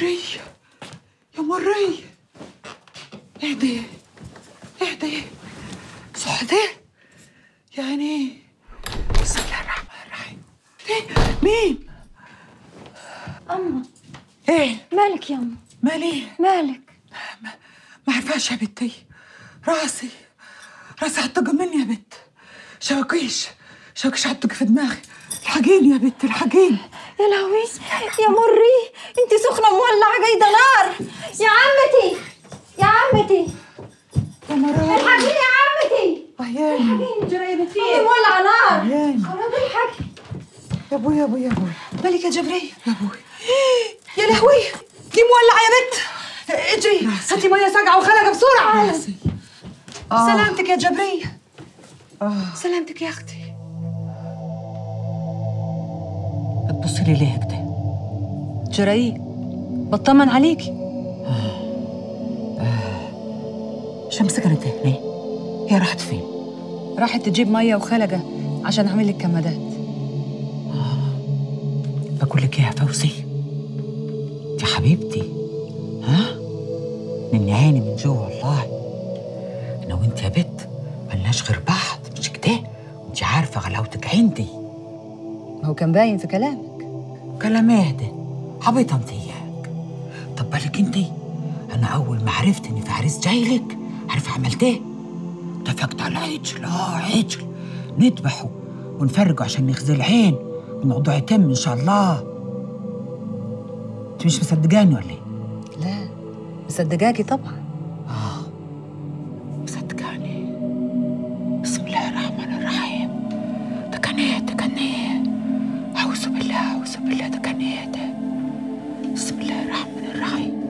مرية يا مرية اهدي اهدي صحتي يعني بسم الله الرحمن الرحيم إيه؟ مين؟ أما ايه مالك يا أما مالي مالك ما عرفاش يا بنتي راسي راسي هتطق مني يا بنت شوكيش شوكيش هتطق في دماغي الحقيني يا بنت الحقيني يا لهوي يا مري انت سخنة مولعة جايدة نار يا عمتي يا عمتي يا مريم الحقيني يا عمتي عياني الحقيني جريدة فيه مولعة نار عياني خلاص الحقي يا ابوي يا ابوي يا ابوي مالك يا جبريل يا ابوي يا لهوي دي مولعة يا بنت اجري هاتي مية ساقعة وخلقة بسرعة راسي آه. سلامتك يا جبريل اه سلامتك يا أختي تبصي لي ليه كده جري بطمن عليكي شمس كانت هنا هي راحت فين راحت تجيب مية وخلقة عشان أعمل لك كمادات بقول لك ايه يا فوزي دي حبيبتي ها من عيني من جوا والله انا وانت يا بت ملناش غير بعض مش كده انت عارفه غلاوتك عندي ما هو كان باين في كلامك كلام اهدى عبيطه انت اياك طب بالك انت انا اول ما عرفت ان في عريس جاي لك عارفه عملت ايه اتفقت على عجل اه عجل نذبحه ونفرجه عشان نخزي العين الموضوع يتم ان شاء الله انت مش مصدقاني ولا ايه لا مصدقاكي طبعا اه مصدقاني بسم الله الرحمن الرحيم ده كان ايه ده كان ايه اعوذ بالله اعوذ بالله ده كان ايه ده بسم الله الرحمن الرحيم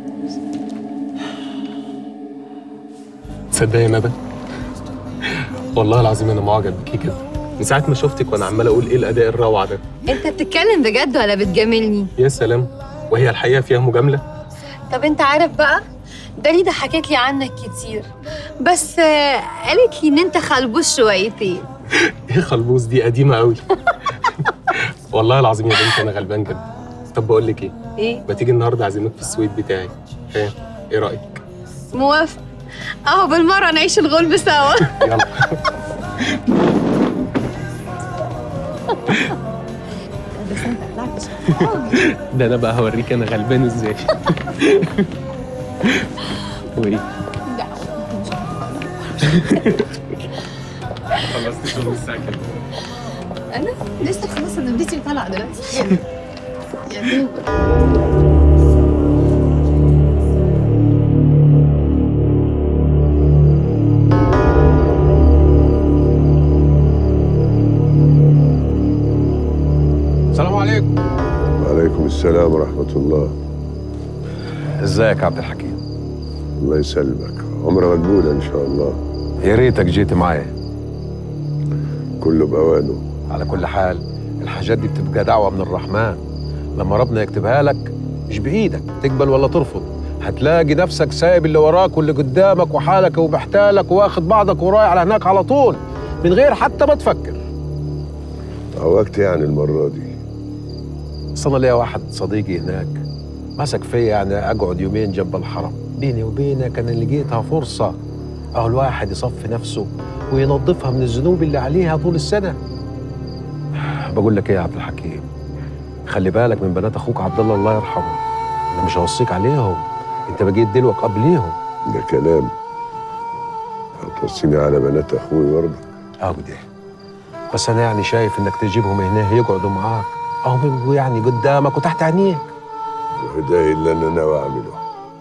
تصدقي يا ندى والله العظيم انا معجب بيكي جدا من ساعه ما شفتك وانا عمال اقول ايه الاداء الروعه ده انت بتتكلم بجد ولا بتجاملني يا سلام وهي الحقيقه فيها مجامله طب انت عارف بقى داليدا حكت لي عنك كتير بس آه، قالت لي ان انت خلبوس شويتين ايه خلبوس دي قديمه قوي والله العظيم يا بنتي انا غلبان جدا طب بقول لك ايه ايه ما تيجي النهارده اعزمك في السويت بتاعي ايه ايه رايك موافق اهو بالمره نعيش الغلب سوا يلا ده انا بقى هوريك انا غلبان ازاي وايه خلصت شغل الساعه كام انا لسه خلاص انا بديتي طالعه دلوقتي يا دوب السلام عليكم وعليكم السلام ورحمة الله ازيك يا عبد الحكيم الله يسلمك عمرة مقبولة إن شاء الله يا ريتك جيت معايا كله بأوانه على كل حال الحاجات دي بتبقى دعوة من الرحمن لما ربنا يكتبها لك مش بإيدك تقبل ولا ترفض هتلاقي نفسك سايب اللي وراك واللي قدامك وحالك ومحتالك واخد بعضك ورايح على هناك على طول من غير حتى ما تفكر عوقت يعني المرة دي بس انا ليا واحد صديقي هناك مسك فيا يعني اقعد يومين جنب الحرم بيني وبينك انا لقيتها فرصه اهو الواحد يصفي نفسه وينظفها من الذنوب اللي عليها طول السنه بقول لك ايه يا عبد الحكيم خلي بالك من بنات اخوك عبد الله الله يرحمه انا مش هوصيك عليهم انت بقيت دلوك قبليهم ده كلام هتوصيني على بنات أخوي برضه اهو ده بس انا يعني شايف انك تجيبهم هنا يقعدوا معاك اهو بيبقوا يعني قدامك وتحت عينيك وده اللي أنا ناوي أعمله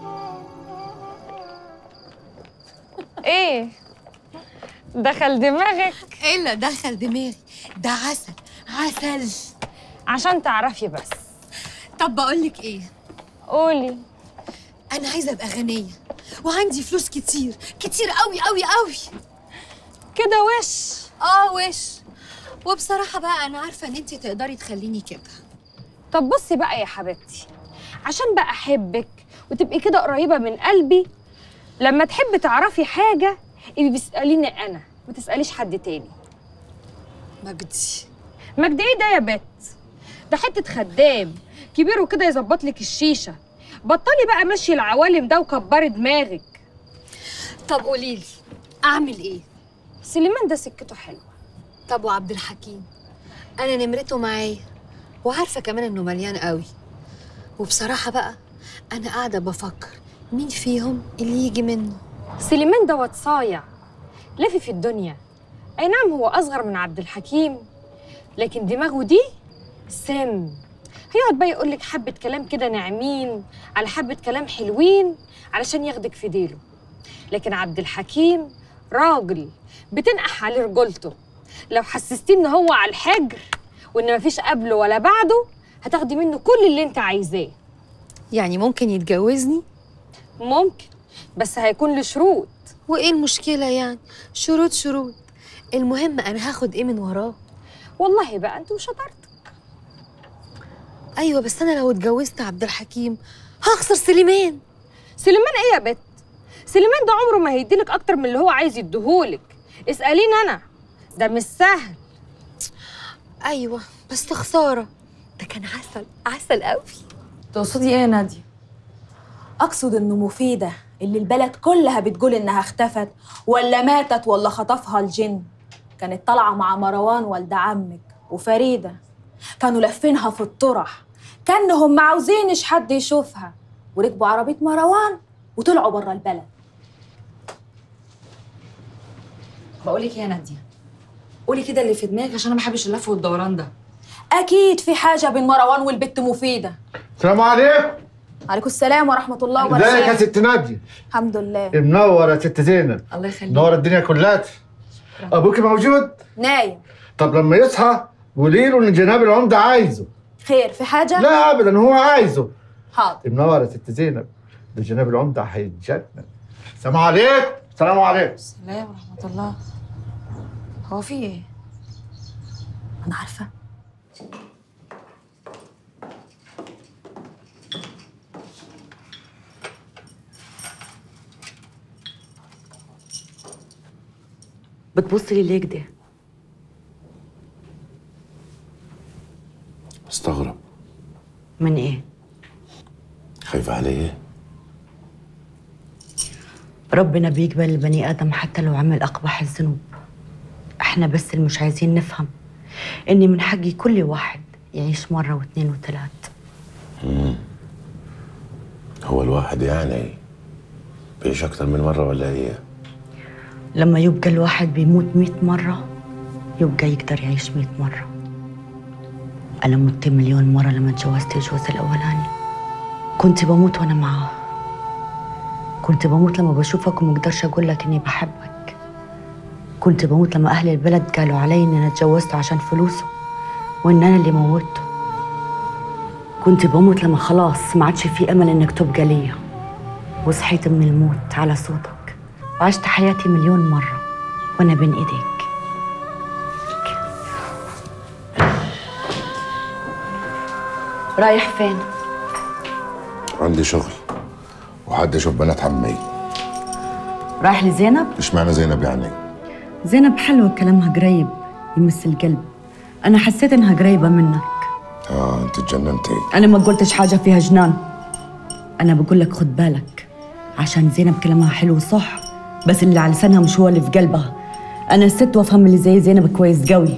ايه دخل دماغك ايه اللي دخل دماغي ده عسل عسل عشان تعرفي بس طب بقول لك ايه قولي انا عايزه ابقى غنيه وعندي فلوس كتير كتير قوي قوي قوي كده وش اه وش وبصراحه بقى انا عارفه ان انت تقدري تخليني كده طب بصي بقى يا حبيبتي عشان بقى احبك وتبقي كده قريبه من قلبي لما تحبي تعرفي حاجه ابقي بتساليني انا ما تساليش حد تاني مجدي مجد ايه ده يا بت ده حته خدام كبير وكده يظبط لك الشيشه بطلي بقى مشي العوالم ده وكبري دماغك طب قولي لي اعمل ايه سليمان ده سكته حلوه طب وعبد الحكيم انا نمرته معايا وعارفه كمان انه مليان قوي وبصراحه بقى انا قاعده بفكر مين فيهم اللي يجي منه سليمان دوت صايع لافي في الدنيا اي نعم هو اصغر من عبد الحكيم لكن دماغه دي سم هيقعد بقى يقول لك حبه كلام كده ناعمين على حبه كلام حلوين علشان ياخدك في ديله لكن عبد الحكيم راجل بتنقح عليه رجولته لو حسستيه ان هو على الحجر وان مفيش قبله ولا بعده هتاخدي منه كل اللي انت عايزاه يعني ممكن يتجوزني ممكن بس هيكون له شروط وايه المشكله يعني شروط شروط المهم انا هاخد ايه من وراه والله بقى انت وشطارتك ايوه بس انا لو اتجوزت عبد الحكيم هخسر سليمان سليمان ايه يا بت سليمان ده عمره ما هيديلك اكتر من اللي هو عايز يديهولك اساليني انا ده مش سهل ايوه بس خساره ده كان عسل عسل قوي تقصدي ايه يا نادية؟ أقصد إنه مفيدة اللي البلد كلها بتقول إنها اختفت ولا ماتت ولا خطفها الجن كانت طالعة مع مروان والد عمك وفريدة كانوا لافينها في الطرح كانهم ما عاوزينش حد يشوفها وركبوا عربية مروان وطلعوا برا البلد بقولك يا ناديه قولي كده اللي في دماغك عشان انا ما بحبش اللف والدوران ده أكيد في حاجة بين مروان والبت مفيدة السلام عليكم عليكم السلام ورحمة الله ازيك يا وبركاته ست نادية الحمد لله منور يا ست زينب الله يخليك منور الدنيا كلها ابوك موجود نايم طب لما يصحى قولي له ان جناب العمده عايزه خير في حاجة؟ لا ابدا هو عايزه حاضر منور يا ست زينب ده جناب العمده هيتجنن السلام عليكم السلام عليكم السلام ورحمه الله هو في ايه أنا عارفة بتبص لي ليه كده مستغرب من ايه خايفة عليه ربنا بيقبل البني ادم حتى لو عمل اقبح الذنوب احنا بس اللي مش عايزين نفهم ان من حق كل واحد يعيش مره واثنين وثلاث هو الواحد يعني بيعيش أكتر من مرة ولا إيه؟ لما يبقى الواحد بيموت مئة مرة يبقى يقدر يعيش مئة مرة أنا مت مليون مرة لما اتجوزت الجواز الأولاني كنت بموت وأنا معاه كنت بموت لما بشوفك ومقدرش أقول لك إني بحبك كنت بموت لما أهل البلد قالوا علي إن أنا اتجوزته عشان فلوسه وإن أنا اللي موتته كنت بموت لما خلاص ما عادش في أمل إنك تبقى ليا وصحيت من الموت على صوتك وعشت حياتي مليون مرة وأنا بين إيديك رايح فين؟ عندي شغل وحد اشوف بنات عمي رايح لزينب؟ اشمعنى زينب يعني زينب حلوة كلامها قريب يمس القلب أنا حسيت إنها قريبة منك اه انت اتجننتي أنا ما قلتش حاجة فيها جنان أنا بقول لك خد بالك عشان زينب كلامها حلو صح بس اللي على لسانها مش هو اللي في قلبها أنا ست وأفهم اللي زي زينب كويس قوي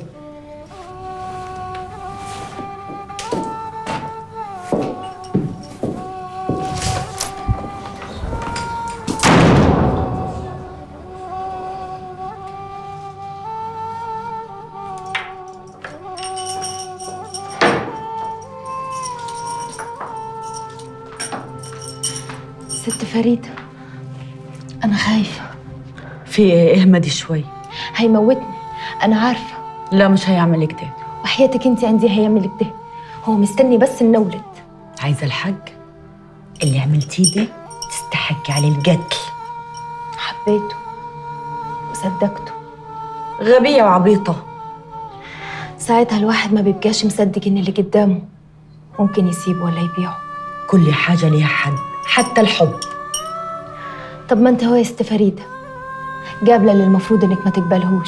ست فريدة أنا خايفة في إيه اهمدي شوي هيموتني أنا عارفة لا مش هيعمل كده وحياتك أنت عندي هيعمل كده هو مستني بس نولد عايزة الحق اللي عملتيه ده تستحقي عليه القتل حبيته وصدقته غبية وعبيطة ساعتها الواحد ما بيبقاش مصدق إن اللي قدامه ممكن يسيبه ولا يبيعه كل حاجة ليها حد حتى الحب طب ما انت هو يا ست فريدة قابلة اللي المفروض انك ما تقبلهوش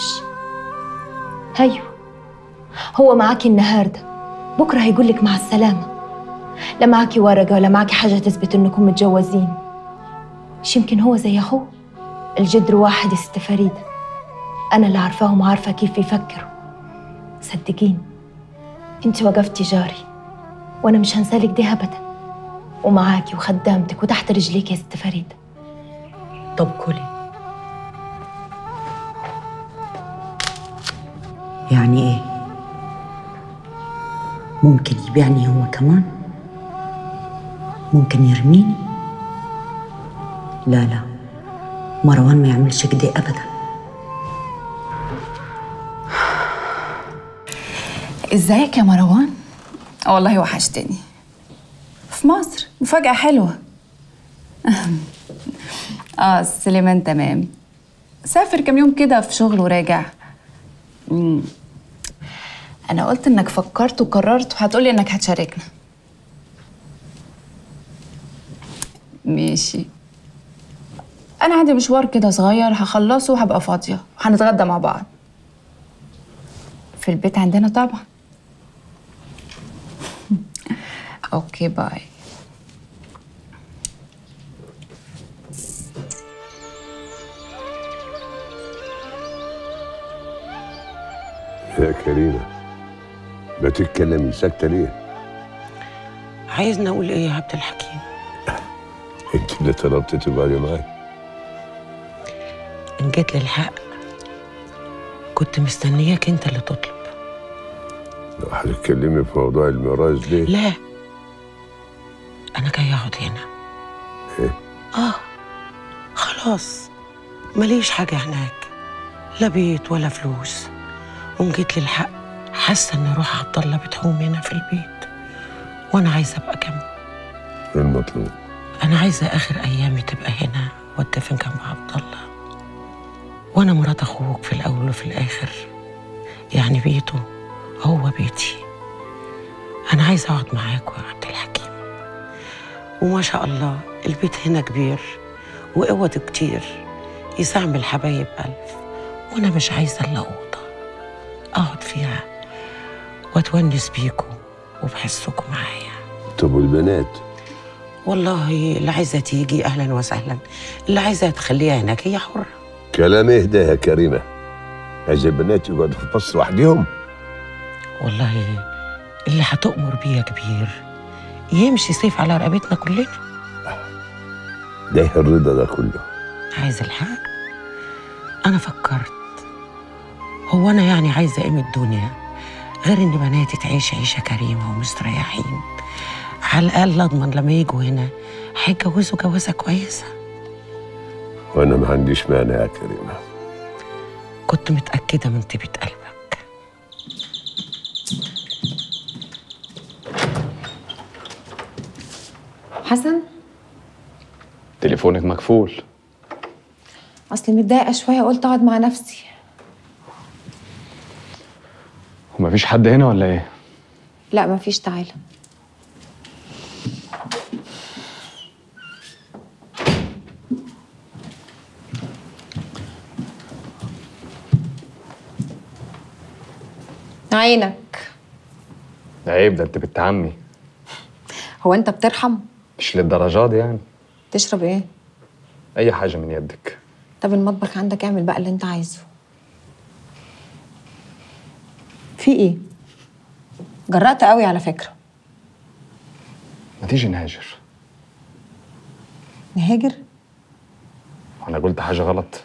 ايوه هو معاكي النهاردة بكرة هيقولك مع السلامة لا معاكي ورقة ولا معاكي حاجة تثبت إنكم متجوزين مش يمكن هو زي أخوه الجدر واحد يا ست فريدة أنا اللي عارفاهم وعارفة كيف يفكروا صدقيني انت وقفتي جاري وأنا مش هنسالك دي أبدا ومعاكي وخدامتك وتحت رجليك يا ست فريدة طب كلي يعني ايه ممكن يبيعني هو كمان ممكن يرميني لا لا مروان ما يعملش كده ابدا ازيك يا مروان والله وحشتني في مصر مفاجأة حلوة اه سليمان تمام سافر كام يوم كده في شغل وراجع مم. انا قلت انك فكرت وقررت وهتقولي انك هتشاركنا ماشي انا عندي مشوار كده صغير هخلصه وهبقى فاضية وهنتغدى مع بعض في البيت عندنا طبعا اوكي باي يا كريمة ما تتكلمي ساكتة ليه؟ عايزني اقول ايه يا عبد الحكيم انت اللي طلبتي تقعدي معاي ان جيت للحق كنت مستنياك انت اللي تطلب لو هتتكلمي في موضوع الميراث ليه؟ لا انا جاي اقعد هنا ايه؟ اه خلاص ماليش حاجه هناك لا بيت ولا فلوس وان جيت للحق حاسه ان روح عبد الله بتحوم هنا في البيت وانا عايزه ابقى جنبه ايه المطلوب؟ انا عايزه اخر ايامي تبقى هنا واتدفن جنب عبد الله وانا مرات اخوك في الاول وفي الاخر يعني بيته هو بيتي انا عايزه اقعد معاك يا عبد الحكيم وما شاء الله البيت هنا كبير وقوته كتير يستعمل حبايب ألف وأنا مش عايزة إلا أوضة أقعد فيها وأتونس بيكم وبحسكم معايا طب والبنات؟ والله اللي عايزة تيجي أهلا وسهلا اللي عايزة تخليها هناك هي حرة كلام اهدى يا كريمة عايز البنات يقعدوا في مصر وحدهم؟ والله اللي هتؤمر بيه يا كبير يمشي سيف على رقبتنا كلنا ده إيه الرضا ده كله عايز الحق أنا فكرت هو أنا يعني عايزة إيه من الدنيا غير إن بناتي تعيش عيشة كريمة ومستريحين على الأقل أضمن لما يجوا هنا هيتجوزوا جوازة كويسة وانا ما عنديش مانع يا كريمة كنت متأكدة من طيبة قلبك حسن تليفونك مكفول اصلي متضايقه شويه قلت اقعد مع نفسي ومفيش حد هنا ولا ايه؟ لا مفيش تعالى عينك ده عيب ده انت بنت عمي هو انت بترحم مش للدرجات دي يعني تشرب ايه اي حاجه من يدك طب المطبخ عندك اعمل بقى اللي انت عايزه في ايه جرأت قوي على فكره ما تيجي نهاجر نهاجر وانا قلت حاجه غلط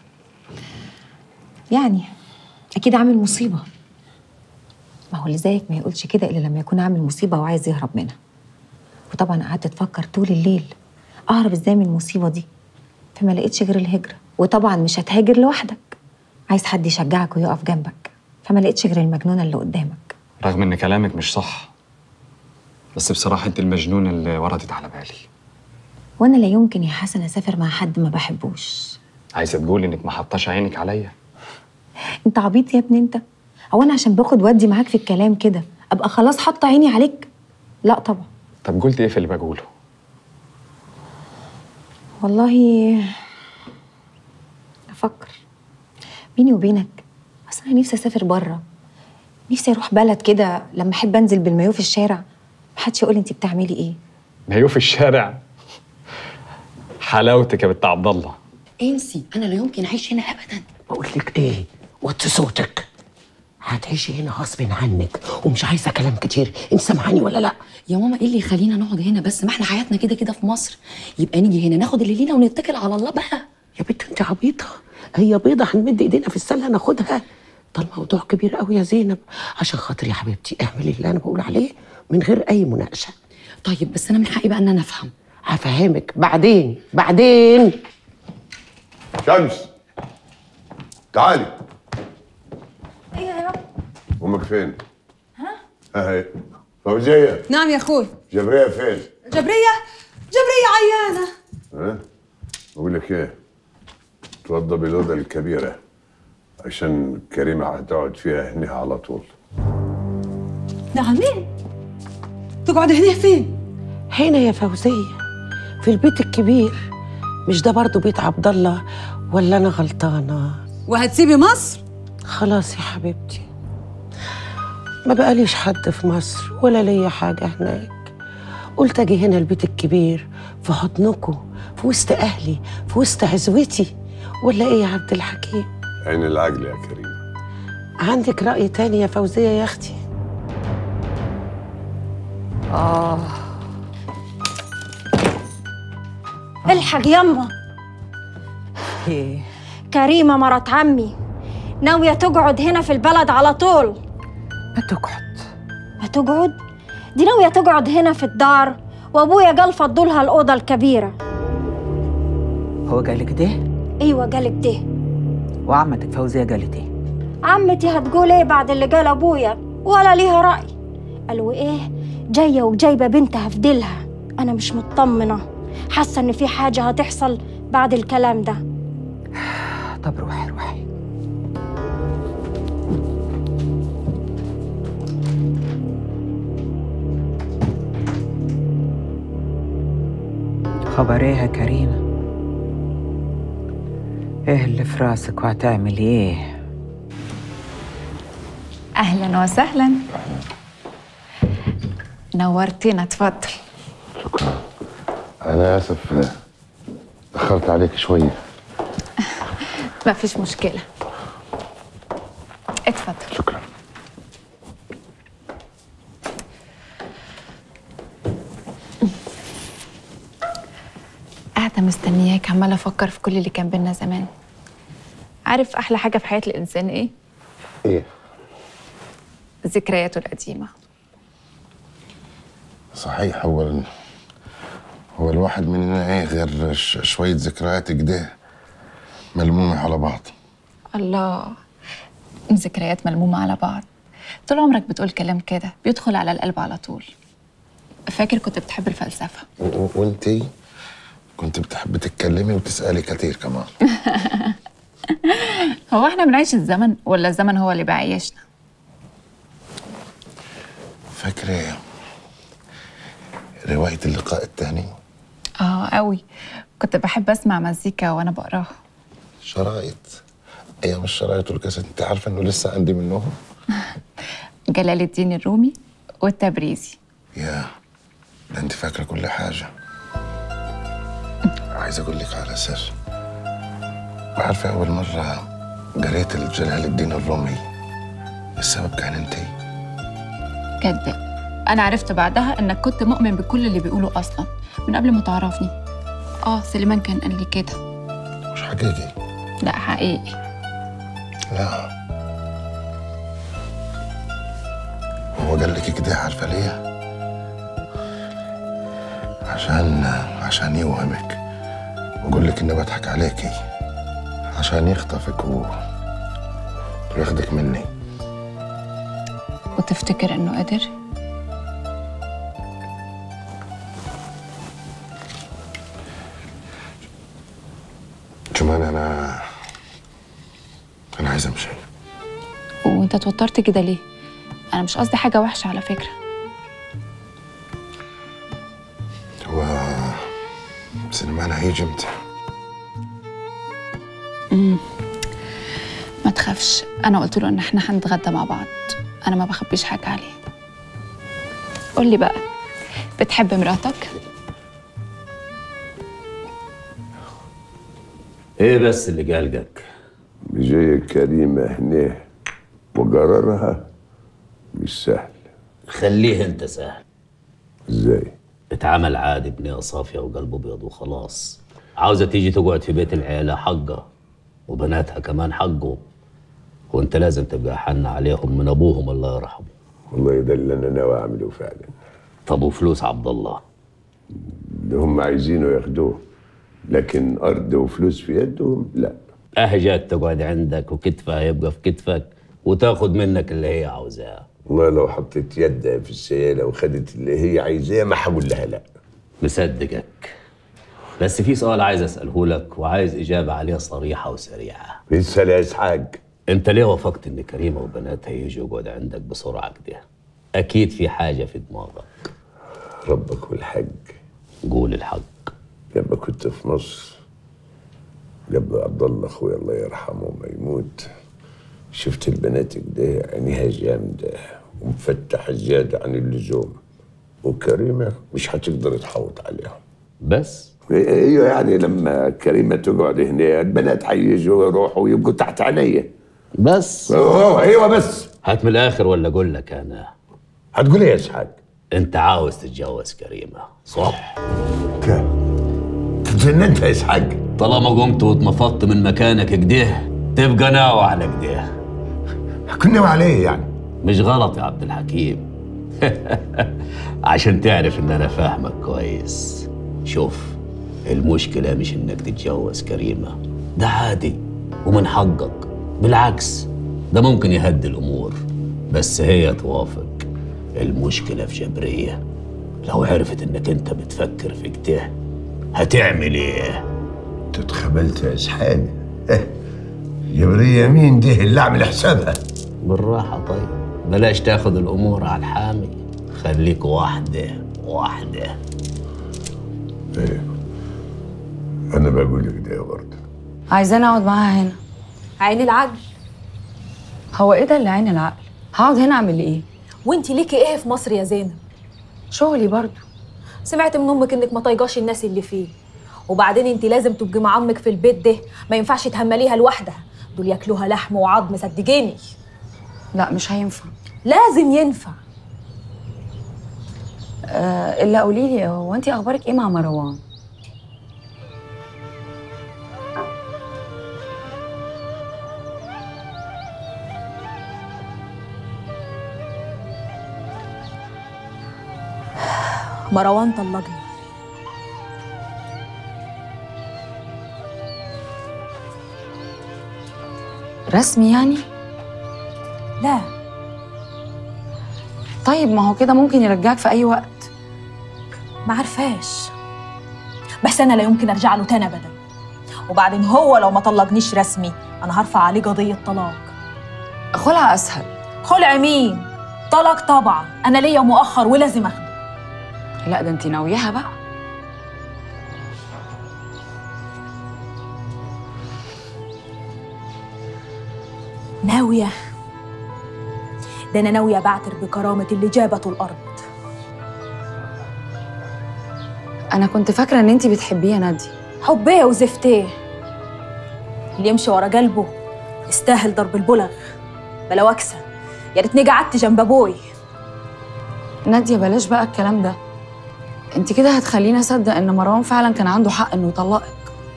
يعني اكيد عامل مصيبه ما هو اللي زيك ما يقولش كده الا لما يكون عامل مصيبه وعايز يهرب منها وطبعا قعدت تفكر طول الليل اهرب ازاي من المصيبه دي فما لقيتش غير الهجره وطبعا مش هتهاجر لوحدك عايز حد يشجعك ويقف جنبك فما لقيتش غير المجنونه اللي قدامك رغم ان كلامك مش صح بس بصراحه انت المجنون اللي وردت على بالي وانا لا يمكن يا حسن اسافر مع حد ما بحبوش عايزه تقولي انك ما حطاش عينك عليا انت عبيط يا ابني انت هو انا عشان باخد ودي معاك في الكلام كده ابقى خلاص حاطه عيني عليك لا طبعا طب قلت ايه في اللي بقوله والله افكر بيني وبينك اصل انا نفسي اسافر بره نفسي اروح بلد كده لما احب انزل بالمايو في الشارع محدش يقول انت بتعملي ايه مايو في الشارع حلاوتك يا بنت عبد الله انسي انا لا يمكن اعيش هنا ابدا بقول لك ايه وطي صوتك هتعيشي هنا غصب عنك ومش عايزه كلام كتير انت سامعاني ولا لا يا ماما ايه اللي يخلينا نقعد هنا بس ما احنا حياتنا كده كده في مصر يبقى نيجي هنا ناخد اللي لينا ونتكل على الله بقى يا بنت انت عبيطه هي بيضه هنمد ايدينا في السله ناخدها ده الموضوع كبير قوي يا زينب عشان خاطر يا حبيبتي اعملي اللي انا بقول عليه من غير اي مناقشه طيب بس انا من حقي بقى ان انا افهم هفهمك بعدين بعدين شمس تعالي ايه يا رب امك فين؟ ها؟ اهي فوزيه نعم يا اخوي جبريه فين؟ جبرية جبرية عيانة ها؟ بقول لك ايه؟ توضبي الاوضه الكبيره عشان كريمه هتقعد فيها هنا على طول نعم مين تقعد هنا فين هنا يا فوزيه في البيت الكبير مش ده برضو بيت عبد الله ولا انا غلطانه وهتسيبي مصر خلاص يا حبيبتي ما بقاليش حد في مصر ولا ليا حاجة هناك قلت أجي هنا البيت الكبير في حضنكم في وسط أهلي في وسط عزوتي ولا إيه يا عبد الحكيم عين العقل يا كريم عندك رأي تاني يا فوزية يا أختي آه الحق يما إيه كريمة مرات عمي ناوية تقعد هنا في البلد على طول ما تقعد ما تقعد؟ دي ناوية تقعد هنا في الدار وأبويا قال فضلها الأوضة الكبيرة هو قالك ده أيوة قالك ده وعمتك فوزية قالت إيه عمتي هتقول إيه بعد اللي قال أبويا ولا ليها رأي قالوا إيه جاية وجايبة بنتها في ديلها أنا مش مطمنة حاسة إن في حاجة هتحصل بعد الكلام ده طب روحي روحي خبر ايه يا كريمة؟ ايه اللي في راسك وهتعملي ايه؟ اهلا وسهلا نورتينا اتفضل أنا آسف دخلت عليك شوية ما فيش مشكله اتفضل شكرا قاعده مستنياك عماله افكر في كل اللي كان بينا زمان عارف احلى حاجه في حياه الانسان ايه إيه ذكرياته القديمه صحيح هو ال- هو الواحد مننا إيه غير ش- شوية ذكريات كده ملمومة على بعض الله ذكريات ملمومه على بعض طول عمرك بتقول كلام كده بيدخل على القلب على طول فاكر كنت بتحب الفلسفه و- و- وانتي كنت بتحبي تتكلمي وتسألي كتير كمان هو احنا بنعيش الزمن ولا الزمن هو اللي بيعيشنا فاكرة رواية اللقاء الثاني اه قوي كنت بحب اسمع مزيكا وانا بقراها شرايط أيام الشرايط والكاسيت أنت عارفة إنه لسه عندي منهم جلال الدين الرومي والتبريزي يا ده أنت فاكرة كل حاجة عايز أقول لك على سر عارفة أول مرة قريت جلال الدين الرومي السبب كان أنتي كداب انا عرفت بعدها انك كنت مؤمن بكل اللي بيقوله اصلا من قبل ما تعرفني اه سليمان كان قال لي كده مش حقيقي لا حقيقي لا هو قال لك كده عارفة ليه؟ عشان عشان يوهمك ويقول لك إني بضحك عليكي عشان يخطفك و... وياخدك مني وتفتكر انه قدر كمان أنا أنا عايز أمشي وانت اتوترت كده ليه انا مش قصدي حاجه وحشه على فكره هو سليمان هيجي امتى؟ امم ما تخافش انا قلت له ان احنا هنتغدى مع بعض انا ما بخبيش حاجه عليه قول لي بقى بتحب مراتك؟ ايه بس اللي قلقك جاية كريمة هنا وقرارها مش سهل خليه انت سهل ازاي اتعامل عادي بنية صافية وقلبه بيض وخلاص عاوزة تيجي تقعد في بيت العيلة حقها وبناتها كمان حقهم وانت لازم تبقى حن عليهم من ابوهم الله يرحمه والله ده اللي انا ناوي اعمله فعلا طب وفلوس عبد الله اللي هم عايزينه ياخدوه لكن ارض وفلوس في يدهم لا اه جات تقعد عندك وكتفها يبقى في كتفك وتاخد منك اللي هي عاوزاه والله لو حطيت يدها في السيالة وخدت اللي هي عايزاه ما هقول لها لا مصدقك بس في سؤال عايز اساله لك وعايز اجابه عليه صريحه وسريعه اسال يا اسحاق انت ليه وافقت ان كريمه وبناتها يجوا يقعد عندك بسرعه كده اكيد في حاجه في دماغك ربك والحق قول الحق لما كنت في مصر قبل عبد الله اخويا الله يرحمه ما يموت شفت البنات كده عينيها جامده ومفتحه زياده عن اللزوم وكريمه مش هتقدر تحوط عليهم بس ايوه يعني لما كريمه تقعد هنا البنات هيجوا ويروحوا ويبقوا تحت عينيا بس أوه ايوه بس هات من الاخر ولا اقول لك انا هتقول ايه يا اسحاق انت عاوز تتجوز كريمه صح تجننت يا اسحاق طالما قمت واتنفضت من مكانك كده تبقى ناوي على كده كنا ناوي على ايه يعني مش غلط يا عبد الحكيم عشان تعرف ان انا فاهمك كويس شوف المشكلة مش انك تتجوز كريمة ده عادي ومن حقك بالعكس ده ممكن يهدي الامور بس هي توافق المشكلة في جبرية لو عرفت انك انت بتفكر في كده هتعمل ايه؟ انت اتخبلت يا اسحاق إيه، جبرية مين ده اللي اعمل حسابها بالراحة طيب بلاش تاخد الامور على الحامي خليك واحدة واحدة ايه انا بقول لك ده برضه عايزاني اقعد معاها هنا عين العقل هو ايه ده اللي عين العقل هقعد هنا اعمل ايه وانت ليكي ايه في مصر يا زينب شغلي برضو سمعت من امك انك ما طايقاش الناس اللي فيه وبعدين انت لازم تبقي مع امك في البيت ده ما ينفعش تهمليها لوحدها دول ياكلوها لحم وعظم صدقيني لا مش هينفع لازم ينفع آه الا قولي لي هو انت اخبارك ايه مع مروان مروان طلقني رسمي يعني لا طيب ما هو كده ممكن يرجعك في اي وقت ما عارفاش بس انا لا يمكن ارجع له تاني ابدا وبعدين هو لو ما طلقنيش رسمي انا هرفع عليه قضيه طلاق خلع اسهل خلع مين طلاق طبعا انا ليا مؤخر ولازم اخده لا ده انت ناوياها بقى ناويه ده انا ناويه بعتر بكرامه اللي جابته الارض انا كنت فاكره ان انت بتحبيه يا نادي حبيه وزفتيه اللي يمشي ورا قلبه يستاهل ضرب البلغ بلا وكسه يا ريتني قعدت جنب ابوي ناديه بلاش بقى الكلام ده انت كده هتخليني اصدق ان مروان فعلا كان عنده حق انه يطلقك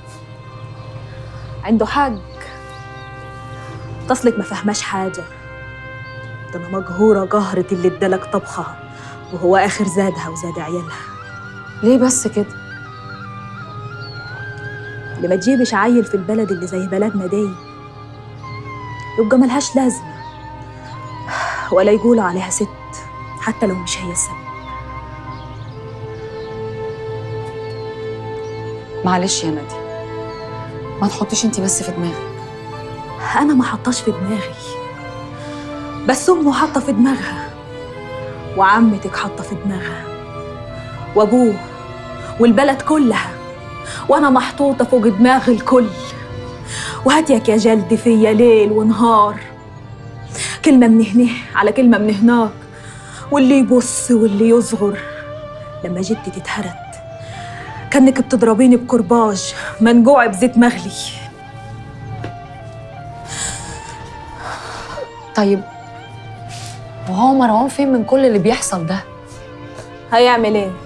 عنده حق تصلك ما فهماش حاجه ده انا مقهوره قهرة اللي ادالك طبخها وهو اخر زادها وزاد عيالها ليه بس كده اللي ما تجيبش عيل في البلد اللي زي بلدنا دي يبقى ملهاش لازمه ولا يقولوا عليها ست حتى لو مش هي السبب معلش يا نادي ما تحطيش انت بس في دماغك انا ما حطاش في دماغي بس امه حاطه في دماغها وعمتك حاطه في دماغها وابوه والبلد كلها وانا محطوطه فوق دماغ الكل وهاتيك يا جلد فيا ليل ونهار كلمه من هنا على كلمه من هناك واللي يبص واللي يصغر لما جدتي تتهرت كانك بتضربيني بكرباج منجوع بزيت مغلي طيب وهو مروان فين من كل اللي بيحصل ده هيعمل ايه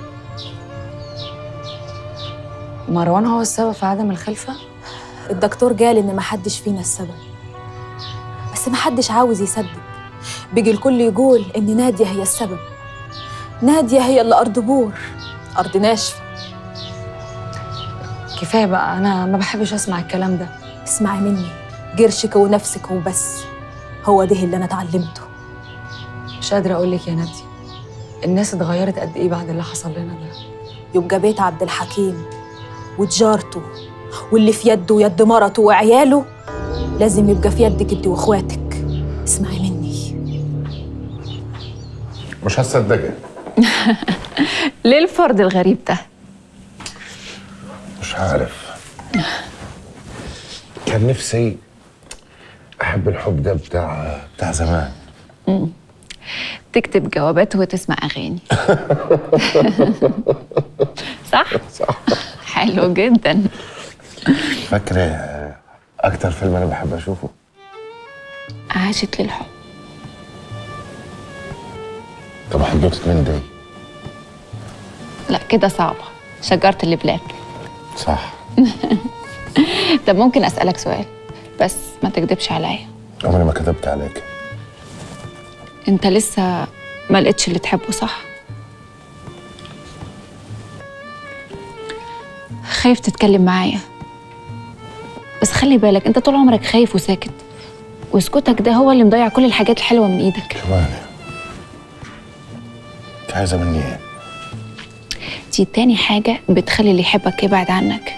مروان هو السبب في عدم الخلفه الدكتور قال ان محدش فينا السبب بس محدش عاوز يصدق بيجي الكل يقول ان ناديه هي السبب ناديه هي اللي ارض بور ارض ناشفه كفايه بقى انا ما بحبش اسمع الكلام ده اسمعي مني قرشك ونفسك وبس هو ده اللي انا اتعلمته مش قادره اقول لك يا نادي الناس اتغيرت قد ايه بعد اللي حصل لنا ده يبقى بيت عبد الحكيم وتجارته واللي في يده ويد مرته وعياله لازم يبقى في يدك انت واخواتك اسمعي مني مش هتصدقي ليه الفرد الغريب ده مش عارف كان نفسي احب الحب ده بتاع بتاع زمان مم. تكتب جوابات وتسمع اغاني صح صح حلو جدا فاكره اكتر فيلم انا بحب اشوفه عاشت للحب طب حضرتك من دي لا كده صعبه شجره اللبلاب صح طب ممكن اسالك سؤال بس ما تكدبش عليا عمري ما كتبت عليك انت لسه ما لقيتش اللي تحبه صح خايف تتكلم معايا بس خلي بالك انت طول عمرك خايف وساكت وسكوتك ده هو اللي مضيع كل الحاجات الحلوه من ايدك شواني انت عايزه مني ايه دي تاني حاجه بتخلي اللي يحبك يبعد عنك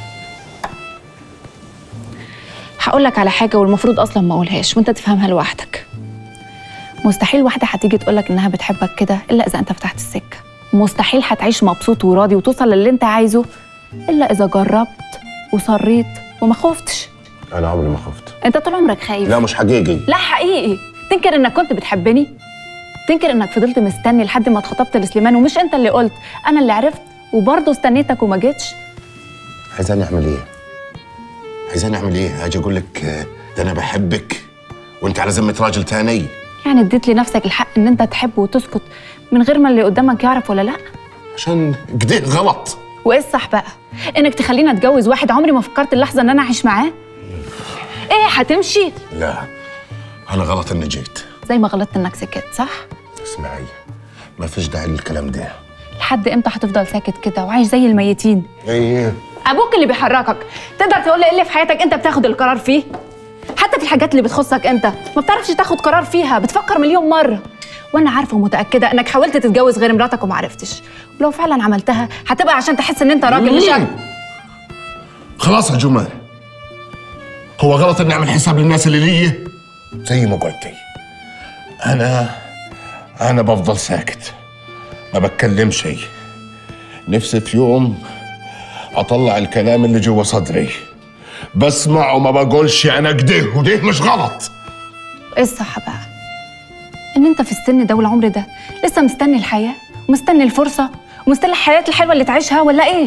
هقول لك على حاجه والمفروض اصلا ما اقولهاش وانت تفهمها لوحدك مستحيل واحده هتيجي تقولك انها بتحبك كده الا اذا انت فتحت السكه مستحيل هتعيش مبسوط وراضي وتوصل للي انت عايزه الا اذا جربت وصريت وما خفتش انا عمري ما خفت انت طول عمرك خايف لا مش حقيقي لا حقيقي تنكر انك كنت بتحبني تنكر انك فضلت مستني لحد ما اتخطبت لسليمان ومش انت اللي قلت انا اللي عرفت وبرضه استنيتك وما جيتش عايزاني اعمل ايه عايزاني اعمل ايه اجي اقول لك آه، ده انا بحبك وانت على ذمه راجل تاني يعني اديت لنفسك الحق ان انت تحب وتسكت من غير ما اللي قدامك يعرف ولا لا عشان كده غلط وايه الصح بقى انك تخليني اتجوز واحد عمري ما فكرت اللحظه ان انا اعيش معاه ايه هتمشي لا انا غلط اني جيت زي ما غلطت انك سكت صح اسمعي ما فيش داعي للكلام ده لحد امتى هتفضل ساكت كده وعايش زي الميتين ايه ابوك اللي بيحركك تقدر تقول لي ايه اللي في حياتك انت بتاخد القرار فيه حتى في الحاجات اللي بتخصك انت ما بتعرفش تاخد قرار فيها بتفكر مليون مره وانا عارفه ومتاكده انك حاولت تتجوز غير مراتك وما عرفتش ولو فعلا عملتها هتبقى عشان تحس ان انت راجل مش مم. خلاص يا جمال هو غلط اني اعمل حساب للناس اللي ليا زي ما قلتي انا انا بفضل ساكت ما بتكلمش نفسي في يوم اطلع الكلام اللي جوا صدري بسمع وما بقولش انا كده وده مش غلط ايه الصح بقى ان انت في السن ده والعمر ده لسه مستني الحياه ومستني الفرصه ومستني الحياه الحلوه اللي تعيشها ولا ايه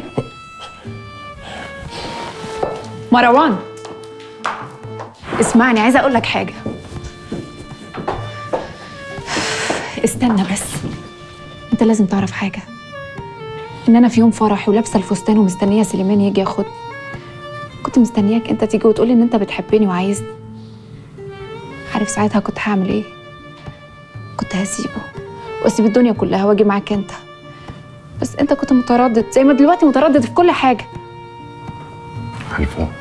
مروان اسمعني عايزه اقول لك حاجه استنى بس انت لازم تعرف حاجه ان انا في يوم فرحي ولابسه الفستان ومستنيه سليمان يجي ياخدني كنت مستنياك انت تيجي وتقولي ان انت بتحبني وعايزني عارف ساعتها كنت هعمل ايه كنت هسيبه واسيب الدنيا كلها واجي معاك انت بس انت كنت متردد زي ما دلوقتي متردد في كل حاجه عارفه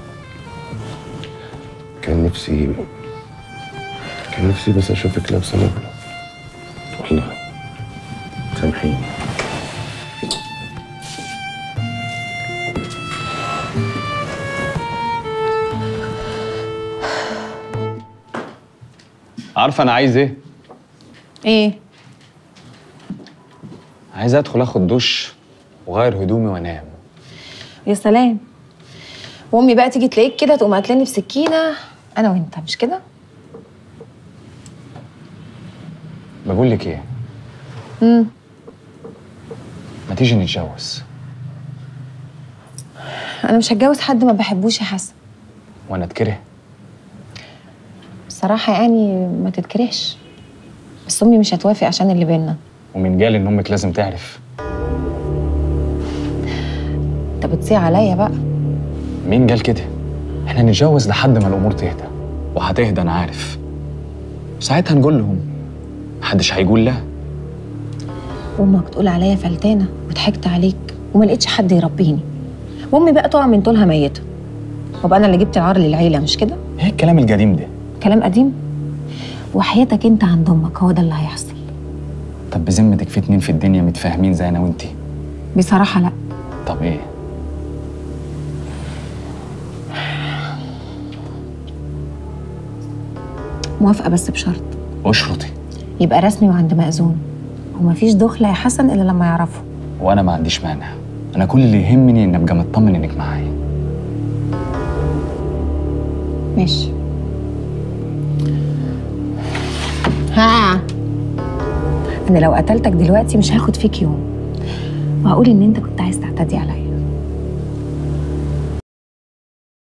كان نفسي كان نفسي بس اشوفك لابسه نبله والله سامحيني عارفه انا عايز ايه ايه عايز ادخل اخد دش واغير هدومي وانام يا سلام وامي بقى تيجي تلاقيك كده تقوم قاتلاني بسكينه انا وانت مش كده بقول لك ايه امم ما تيجي نتجوز انا مش هتجوز حد ما بحبوش يا حسن وانا اتكره بصراحه يعني ما تتكرهش بس امي مش هتوافق عشان اللي بينا ومن جال ان امك لازم تعرف انت بتصيع عليا بقى مين قال كده احنا نتجوز لحد ما الامور تهدى وهتهدى انا عارف ساعتها نقول لهم محدش هيقول لا امك تقول عليا فلتانه وضحكت عليك وما لقيتش حد يربيني وامي بقى تقع من طولها ميته وبقى انا اللي جبت العار للعيله مش كده ايه الكلام القديم ده كلام قديم وحياتك انت عند امك هو ده اللي هيحصل طب بذمتك في اتنين في الدنيا متفاهمين زي انا وانتي بصراحه لا طب ايه موافقه بس بشرط اشرطي يبقى رسمي وعند مأذون ومفيش دخله يا حسن الا لما يعرفوا وانا ما عنديش مانع انا كل اللي يهمني ان ابقى مطمن انك معايا ماشي ها انا لو قتلتك دلوقتي مش هاخد فيك يوم وهقول ان انت كنت عايز تعتدي عليا